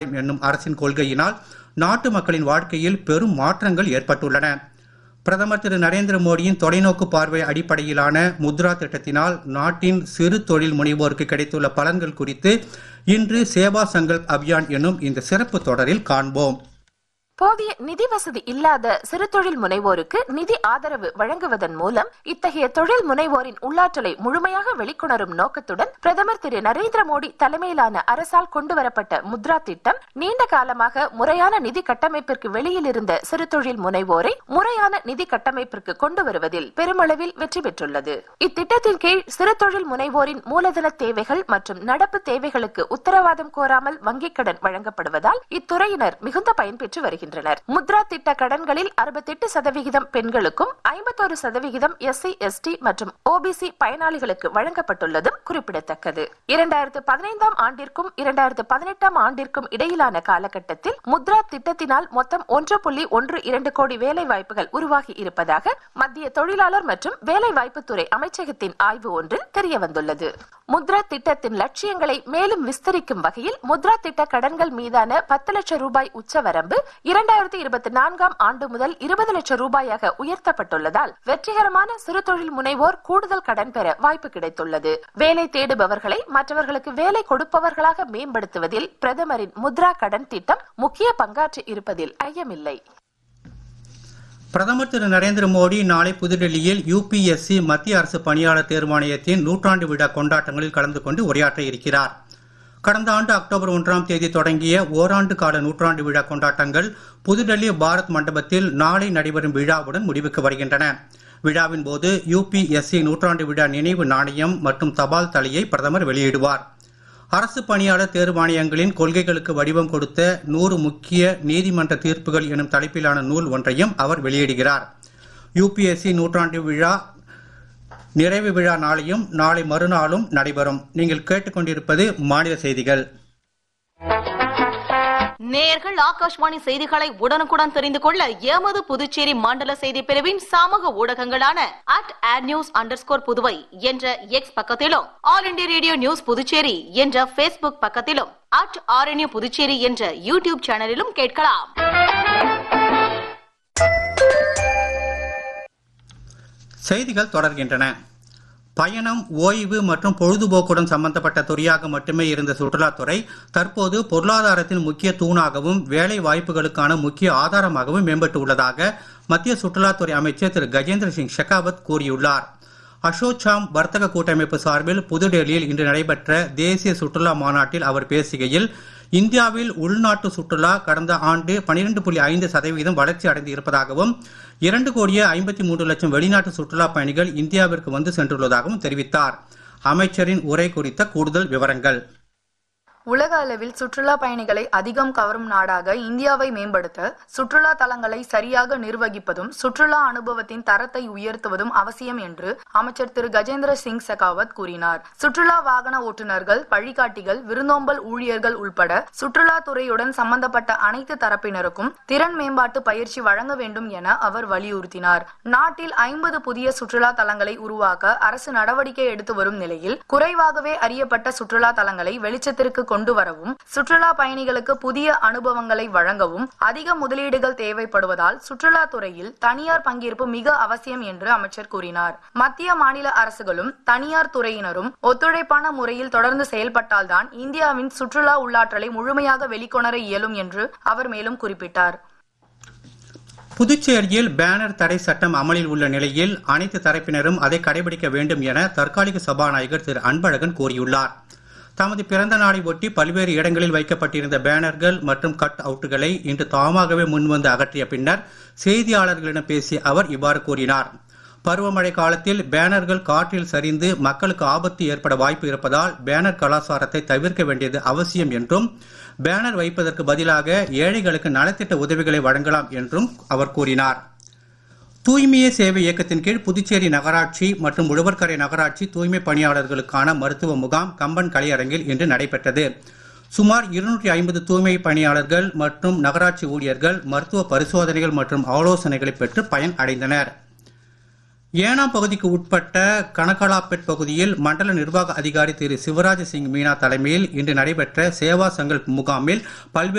கட்டாயம் என்னும் அரசின் கொள்கையினால் நாட்டு மக்களின் வாழ்க்கையில் பெரும் மாற்றங்கள் ஏற்பட்டுள்ளன பிரதமர் திரு நரேந்திர மோடியின் தொலைநோக்கு பார்வை அடிப்படையிலான முத்ரா திட்டத்தினால் நாட்டின் சிறு தொழில் முனைவோருக்கு கிடைத்துள்ள பலன்கள் குறித்து இன்று சேவா சங்கல்ப் அபியான் என்னும் இந்த சிறப்பு தொடரில் காண்போம் போதிய நிதி வசதி இல்லாத சிறு தொழில் முனைவோருக்கு நிதி ஆதரவு வழங்குவதன் மூலம் இத்தகைய தொழில் முனைவோரின் உள்ளாற்றலை முழுமையாக வெளிக்கொணரும் நோக்கத்துடன் பிரதமர் திரு நரேந்திர மோடி தலைமையிலான அரசால் கொண்டுவரப்பட்ட முத்ரா திட்டம் நீண்ட காலமாக முறையான நிதி கட்டமைப்பிற்கு வெளியில் இருந்த சிறு தொழில் முனைவோரை முறையான நிதி கட்டமைப்பிற்கு கொண்டு வருவதில் பெருமளவில் வெற்றி பெற்றுள்ளது இத்திட்டத்தின் கீழ் சிறு தொழில் முனைவோரின் மூலதன தேவைகள் மற்றும் நடப்பு தேவைகளுக்கு உத்தரவாதம் கோராமல் வங்கிக் கடன் வழங்கப்படுவதால் இத்துறையினர் மிகுந்த பயன்பெற்று வருகின்றனர் வருகின்றனர் முத்ரா திட்ட கடன்களில் அறுபத்தெட்டு சதவிகிதம் பெண்களுக்கும் ஐம்பத்தோரு சதவிகிதம் எஸ்சி எஸ்டி மற்றும் ஓபிசி பயனாளிகளுக்கு வழங்கப்பட்டுள்ளதும் குறிப்பிடத்தக்கது இரண்டாயிரத்து பதினைந்தாம் ஆண்டிற்கும் இரண்டாயிரத்து பதினெட்டாம் ஆண்டிற்கும் இடையிலான காலகட்டத்தில் முத்ரா திட்டத்தினால் மொத்தம் ஒன்று புள்ளி ஒன்று இரண்டு கோடி வேலை வாய்ப்புகள் உருவாகி இருப்பதாக மத்திய தொழிலாளர் மற்றும் வேலை வாய்ப்புத்துறை அமைச்சகத்தின் ஆய்வு ஒன்றில் தெரியவந்துள்ளது முத்ரா திட்டத்தின் லட்சியங்களை மேலும் விஸ்தரிக்கும் வகையில் முத்ரா திட்ட கடன்கள் மீதான பத்து லட்சம் ரூபாய் உச்சவரம்பு இரண்டாயிரத்தி இருபத்தி நான்காம் ஆண்டு முதல் இருபது லட்சம் ரூபாயாக உயர்த்தப்பட்டுள்ளதால் வெற்றிகரமான சிறு தொழில் முனைவோர் கூடுதல் கடன் பெற வாய்ப்பு கிடைத்துள்ளது வேலை தேடுபவர்களை மற்றவர்களுக்கு வேலை கொடுப்பவர்களாக மேம்படுத்துவதில் பிரதமரின் முத்ரா கடன் திட்டம் முக்கிய பங்காற்றி இருப்பதில் ஐயமில்லை பிரதமர் திரு நரேந்திர மோடி நாளை புதுடெல்லியில் யுபிஎஸ்சி மத்திய அரசு பணியாளர் தேர்வாணையத்தின் நூற்றாண்டு விழா கொண்டாட்டங்களில் கலந்து கொண்டு உரையாற்ற இருக்கிறார் கடந்த ஆண்டு அக்டோபர் ஒன்றாம் தேதி தொடங்கிய ஓராண்டு கால நூற்றாண்டு விழா கொண்டாட்டங்கள் புதுடெல்லி பாரத் மண்டபத்தில் நாளை நடைபெறும் விழாவுடன் முடிவுக்கு வருகின்றன விழாவின் போது யுபிஎஸ்சி நூற்றாண்டு விழா நினைவு நாணயம் மற்றும் தபால் தலையை பிரதமர் வெளியிடுவார் அரசு பணியாளர் தேர்வாணையங்களின் கொள்கைகளுக்கு வடிவம் கொடுத்த நூறு முக்கிய நீதிமன்ற தீர்ப்புகள் எனும் தலைப்பிலான நூல் ஒன்றையும் அவர் வெளியிடுகிறார் யுபிஎஸ்சி நூற்றாண்டு விழா நிறைவு விழா நாளையும் நாளை மறுநாளும் நடைபெறும் நீங்கள் கேட்டுக்கொண்டிருப்பது மாநில செய்திகள் நேர்கள் ஆகாஷ்வாணி செய்திகளை உடனுக்குடன் தெரிந்து கொள்ள எமது புதுச்சேரி மண்டல செய்தி பிரிவின் சமூக ஊடகங்களான at add news under Puduvai என்ற எக்ஸ் பக்கத்திலும் all India radio news Puducherry என்ற பேஸ்புக் பக்கத்திலும் அட் ஆர்என்யூ புதுச்சேரி என்ற யூடியூப் சேனலிலும் கேட்கலாம் செய்திகள் தொடர்கின்றன பயணம் ஓய்வு மற்றும் பொழுதுபோக்குடன் சம்பந்தப்பட்ட துறையாக மட்டுமே இருந்த சுற்றுலாத்துறை தற்போது பொருளாதாரத்தின் முக்கிய தூணாகவும் வேலை வாய்ப்புகளுக்கான முக்கிய ஆதாரமாகவும் மேம்பட்டு உள்ளதாக மத்திய சுற்றுலாத்துறை அமைச்சர் திரு கஜேந்திர சிங் ஷெகாவத் கூறியுள்ளார் அசோச்சாம் வர்த்தக கூட்டமைப்பு சார்பில் புதுடெல்லியில் இன்று நடைபெற்ற தேசிய சுற்றுலா மாநாட்டில் அவர் பேசுகையில் இந்தியாவில் உள்நாட்டு சுற்றுலா கடந்த ஆண்டு பனிரெண்டு புள்ளி ஐந்து சதவீதம் வளர்ச்சி அடைந்து இருப்பதாகவும் இரண்டு கோடியே ஐம்பத்தி மூன்று லட்சம் வெளிநாட்டு சுற்றுலா பயணிகள் இந்தியாவிற்கு வந்து சென்றுள்ளதாகவும் தெரிவித்தார் அமைச்சரின் உரை குறித்த கூடுதல் விவரங்கள் உலக அளவில் சுற்றுலா பயணிகளை அதிகம் கவரும் நாடாக இந்தியாவை மேம்படுத்த சுற்றுலா தலங்களை சரியாக நிர்வகிப்பதும் சுற்றுலா அனுபவத்தின் தரத்தை உயர்த்துவதும் அவசியம் என்று அமைச்சர் திரு கஜேந்திர சிங் செகாவத் கூறினார் சுற்றுலா வாகன ஓட்டுநர்கள் வழிகாட்டிகள் விருந்தோம்பல் ஊழியர்கள் உள்பட சுற்றுலா துறையுடன் சம்பந்தப்பட்ட அனைத்து தரப்பினருக்கும் திறன் மேம்பாட்டு பயிற்சி வழங்க வேண்டும் என அவர் வலியுறுத்தினார் நாட்டில் ஐம்பது புதிய சுற்றுலா தலங்களை உருவாக்க அரசு நடவடிக்கை எடுத்து வரும் நிலையில் குறைவாகவே அறியப்பட்ட சுற்றுலா தலங்களை வெளிச்சத்திற்கு கொண்டு வரவும் சுற்றுலா பயணிகளுக்கு புதிய அனுபவங்களை வழங்கவும் அதிக முதலீடுகள் தேவைப்படுவதால் சுற்றுலா துறையில் தனியார் பங்கேற்பு மிக அவசியம் என்று அமைச்சர் கூறினார் மத்திய மாநில அரசுகளும் தனியார் துறையினரும் ஒத்துழைப்பான முறையில் தொடர்ந்து செயல்பட்டால்தான் இந்தியாவின் சுற்றுலா உள்ளாற்றலை முழுமையாக வெளிக்கொணர இயலும் என்று அவர் மேலும் குறிப்பிட்டார் புதுச்சேரியில் பேனர் தடை சட்டம் அமலில் உள்ள நிலையில் அனைத்து தரப்பினரும் அதை கடைபிடிக்க வேண்டும் என தற்காலிக சபாநாயகர் திரு அன்பழகன் கூறியுள்ளார் தமது பிறந்த நாளை ஒட்டி பல்வேறு இடங்களில் வைக்கப்பட்டிருந்த பேனர்கள் மற்றும் கட் அவுட்டுகளை இன்று தாமாகவே முன்வந்து அகற்றிய பின்னர் செய்தியாளர்களிடம் பேசிய அவர் இவ்வாறு கூறினார் பருவமழை காலத்தில் பேனர்கள் காற்றில் சரிந்து மக்களுக்கு ஆபத்து ஏற்பட வாய்ப்பு இருப்பதால் பேனர் கலாச்சாரத்தை தவிர்க்க வேண்டியது அவசியம் என்றும் பேனர் வைப்பதற்கு பதிலாக ஏழைகளுக்கு நலத்திட்ட உதவிகளை வழங்கலாம் என்றும் அவர் கூறினார் தூய்மையே சேவை இயக்கத்தின் கீழ் புதுச்சேரி நகராட்சி மற்றும் உழவர்கரை நகராட்சி தூய்மை பணியாளர்களுக்கான மருத்துவ முகாம் கம்பன் கலையரங்கில் இன்று நடைபெற்றது சுமார் இருநூற்றி ஐம்பது தூய்மை பணியாளர்கள் மற்றும் நகராட்சி ஊழியர்கள் மருத்துவ பரிசோதனைகள் மற்றும் ஆலோசனைகளை பெற்று பயன் அடைந்தனர் ஏனாம் பகுதிக்கு உட்பட்ட கனகலாப்பேட் பகுதியில் மண்டல நிர்வாக அதிகாரி திரு சிவராஜ் சிங் மீனா தலைமையில் இன்று நடைபெற்ற சேவா சங்கல்ப் முகாமில் பல்வேறு